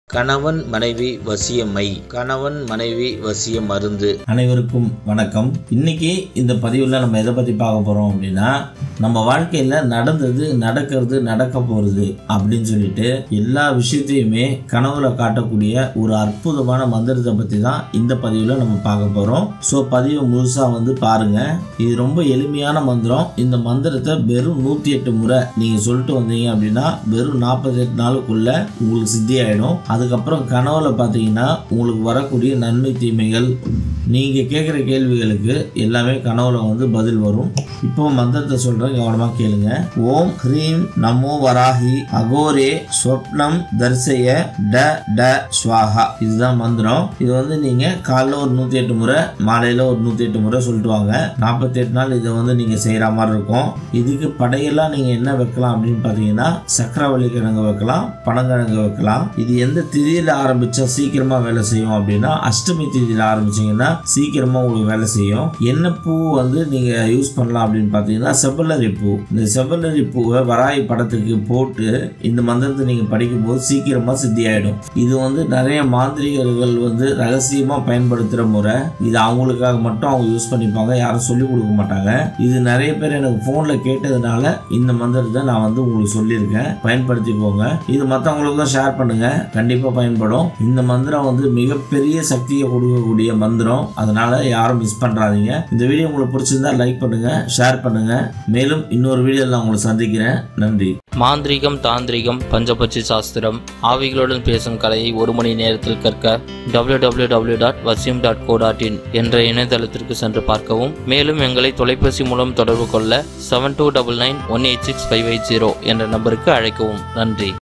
கணவன் மனைவி வசியமை கணவன் மனைவி வசிய மருந்து அனைவருக்கும் வணக்கம் இன்னைக்கு இந்த பதிவில் நம்ம எதை பற்றி பார்க்க போகிறோம் அப்படின்னா நம்ம வாழ்க்கையில் நடந்தது நடக்கிறது நடக்க போகிறது அப்படின்னு சொல்லிட்டு எல்லா விஷயத்தையுமே கனவுல காட்டக்கூடிய ஒரு அற்புதமான மந்திரத்தை பற்றி தான் இந்த பதிவில் நம்ம பார்க்க போகிறோம் ஸோ பதிவை முழுசாக வந்து பாருங்க இது ரொம்ப எளிமையான மந்திரம் இந்த மந்திரத்தை வெறும் நூற்றி எட்டு முறை நீங்கள் சொல்லிட்டு வந்தீங்க அப்படின்னா வெறும் நாற்பத்தெட்டு நாளுக்குள்ள உங்களுக்கு சித்தி ஆகிடும் அதுக்கப்புறம் கனவுல பார்த்தீங்கன்னா உங்களுக்கு வரக்கூடிய நன்மை தீமைகள் நீங்கள் கேட்குற கேள்விகளுக்கு எல்லாமே கனவுல வந்து பதில் வரும் இப்போ மந்திரத்தை சொல்கிறேன் கவனமாக கேளுங்க ஓம் ஹ்ரீம் நமோ வராஹி அகோரே ஸ்வப்னம் தர்சய ட ட ஸ்வாஹா இதுதான் மந்திரம் இது வந்து நீங்கள் காலைல ஒரு நூற்றி எட்டு முறை மாலையில் ஒரு நூற்றி எட்டு முறை சொல்லிட்டு வாங்க நாற்பத்தி எட்டு நாள் இதை வந்து நீங்கள் செய்கிற மாதிரி இருக்கும் இதுக்கு படையெல்லாம் நீங்கள் என்ன வைக்கலாம் அப்படின்னு பார்த்தீங்கன்னா சக்கரவள்ளி கிழங்கு வைக்கலாம் பனங்கிழங்கு வைக்கலாம் இது எந்த திதியில் ஆரம்பித்தா சீக்கிரமாக வேலை செய்யும் அப்படின்னா அஷ்டமி திதியில் ஆரம்பிச்சீங்கன்னா சீக்கிரமாக உங்களுக்கு வேலை செய்யும் என்ன பூ வந்து நீங்கள் யூஸ் பண்ணலாம் அப்படின்னு பார்த்தீங்கன்னா செவ்வல்லரி பூ இந்த செவ்வல்லரி பூவை வராய் படத்துக்கு போட்டு இந்த மந்திரத்தை நீங்கள் படிக்கும்போது சீக்கிரமாக சித்தி ஆகிடும் இது வந்து நிறைய மாந்திரிகர்கள் வந்து ரகசியமாக பயன்படுத்துகிற முறை இது அவங்களுக்காக மட்டும் அவங்க யூஸ் பண்ணிப்பாங்க யாரும் சொல்லிக் கொடுக்க மாட்டாங்க இது நிறைய பேர் எனக்கு ஃபோனில் கேட்டதுனால இந்த மந்திரத்தை நான் வந்து உங்களுக்கு சொல்லியிருக்கேன் பயன்படுத்திக்கோங்க இது மற்றவங்களுக்கும் ஷேர் பண்ணுங்க கண்டிப்பாக பயன்படும் இந்த மந்திரம் வந்து மிகப்பெரிய சக்தியை கொடுக்கக்கூடிய மந்திரம் அதனால யாரும் மிஸ் பண்ணுறாதீங்க இந்த வீடியோ உங்களுக்கு பிடிச்சிருந்தா லைக் பண்ணுங்க ஷேர் பண்ணுங்க மேலும் இன்னொரு வீடியோவில் நான் உங்களை சந்திக்கிறேன் நன்றி மாந்திரீகம் தாந்திரிகம் பஞ்சபட்சி சாஸ்திரம் ஆவிகளுடன் பேசும் கலையை ஒரு மணி நேரத்தில் கற்க www.vasim.co.in டாட் வசியம் டாட் கோ டாட் இன் என்ற இணையதளத்திற்கு சென்று பார்க்கவும் மேலும் எங்களை தொலைபேசி மூலம் தொடர்பு கொள்ள seven two double nine one eight six five eight zero என்ற நம்பருக்கு அழைக்கவும் நன்றி